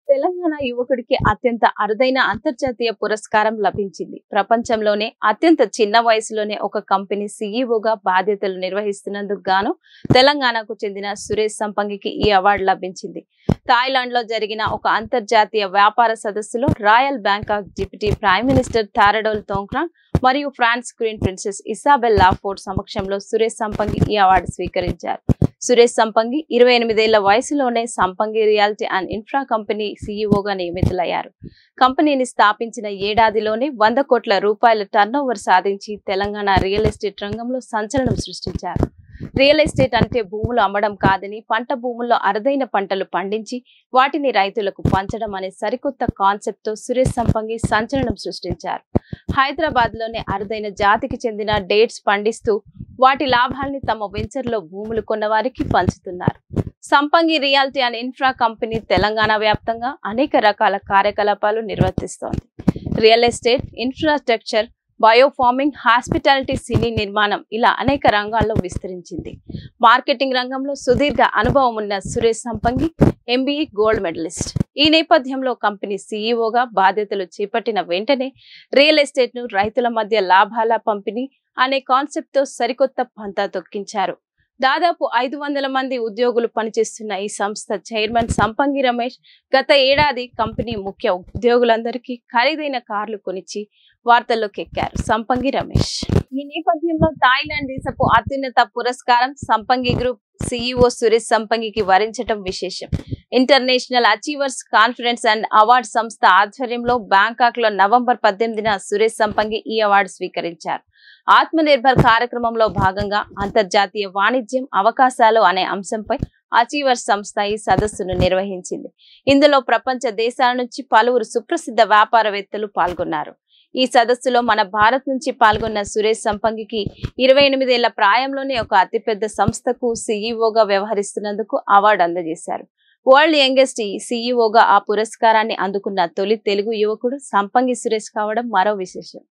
తెలంగాణ యువకుడికి అత్యంత అరుదైన అంతర్జాతీయ పురస్కారం లభించింది ప్రపంచంలోనే అత్యంత చిన్న వయసులోనే ఒక కంపెనీ సీఈఓగా బాధ్యతలు నిర్వహిస్తున్నందుకు గాను తెలంగాణకు చెందిన సురేష్ సంపంగికి ఈ అవార్డు లభించింది థాయిలాండ్ లో జరిగిన ఒక అంతర్జాతీయ వ్యాపార సదస్సులో royal Bangkok deputy prime minister Tharadol Thongkrang మరియు France queen princess Isabel Lafford సమక్షంలో సురేష్ సంపంగి ఈ అవార్డు స్వీకరించారు సురేష్ సంపంగి ఇరవై ఎనిమిదేళ్ల వయసులోనే Sampangi reality and infra company సీఈఓగా నియమితులయ్యారు కంపెనీని స్థాపించిన ఏడాదిలోనే వంద కోట్ల రూపాయల టర్నోవర్ సాధించి తెలంగాణ రియల్ ఎస్టేట్ రంగంలో సంచలనం సృష్టించారు రియల్ ఎస్టేట్ అంటే భూములు అమ్మడం కాదని పంట భూముల్లో అరుదైన పంటలు పండించి వాటిని రైతులకు పంచడం అనే సరికొత్త కాన్సెప్ట్ తో సురేష్ సంపంగి సంచలనం సృష్టించారు హైదరాబాద్ లోనే అరుదైన జాతికి చెందిన డేట్స్ పండిస్తూ వాటి లాభాల్ని తమ వెంచర్ లో భూములు కొన్న వారికి పంచుతున్నారు Sampangi reality and infra company Telangana వ్యాప్తంగా అనేక రకాల కార్యకలాపాలు నిర్వర్తిస్తోంది real estate infrastructure biofarming hospitality cine నిర్మాణం ఇలా అనేక రంగాల్లో విస్తరించింది మార్కెటింగ్ రంగంలో సుదీర్ఘ అనుభవం ఉన్న సురేష్ సంపంగి ఎంబీఏ గోల్డ్ మెడలిస్ట్ ఈ నేపథ్యంలో కంపెనీ సీఈఓగా బాధ్యతలు చేపట్టిన వెంటనే రియల్ ఎస్టేట్ ను రైతుల మధ్య లాభాల పంపిణీ అనే కాన్సెప్ట్ తో సరికొత్త పంతా తొక్కించారు దాదాపు ఐదు వందల మంది ఉద్యోగులు పనిచేస్తున్న ఈ సంస్థ చైర్మన్ సంపంగి రమేష్ గత ఏడాది కంపెనీ ముఖ్య ఉద్యోగులందరికీ ఖరీదైన కార్లు కొనిచ్చి వార్తల్లోకి ఎక్కారు సంపంగి రమేష్ ఈ నేపథ్యంలో థాయిలాండ్ దేశపు అత్యున్నత పురస్కారం సంపంగి గ్రూప్ సిఇఓ సురేష్ సంపంగికి వరించడం విశేషం international achievers conference and award సంస్థ ఆధ్వర్యంలో బ్యాంకాక్ లో నవంబర్ పద్దెనిమిదిన సురేష్ సంపంగి ఈ అవార్డు స్వీకరించారు ఆత్మ నిర్భర్ కార్యక్రమంలో భాగంగా అంతర్జాతీయ వాణిజ్యం అవకాశాలు అనే అంశంపై అచీవర్స్ సంస్థ ఈ సదస్సును నిర్వహించింది ఇందులో ప్రపంచ దేశాల నుంచి పలువురు సుప్రసిద్ధ వ్యాపారవేత్తలు పాల్గొన్నారు ఈ సదస్సులో మన భారత్ నుంచి పాల్గొన్న సురేష్ సంపంగికి ఇరవై ఎనిమిదేళ్ల ప్రాయంలోనే ఒక అతిపెద్ద సంస్థకు సీఈఓగా వ్యవహరిస్తున్నందుకు అవార్డు అందజేశారు వరల్డ్ యంగెస్ట్ సీఈఓగా ఆ పురస్కారాన్ని అందుకున్న తొలి తెలుగు యువకుడు సంపంగి సురేష్ కావడం మరో విశేషం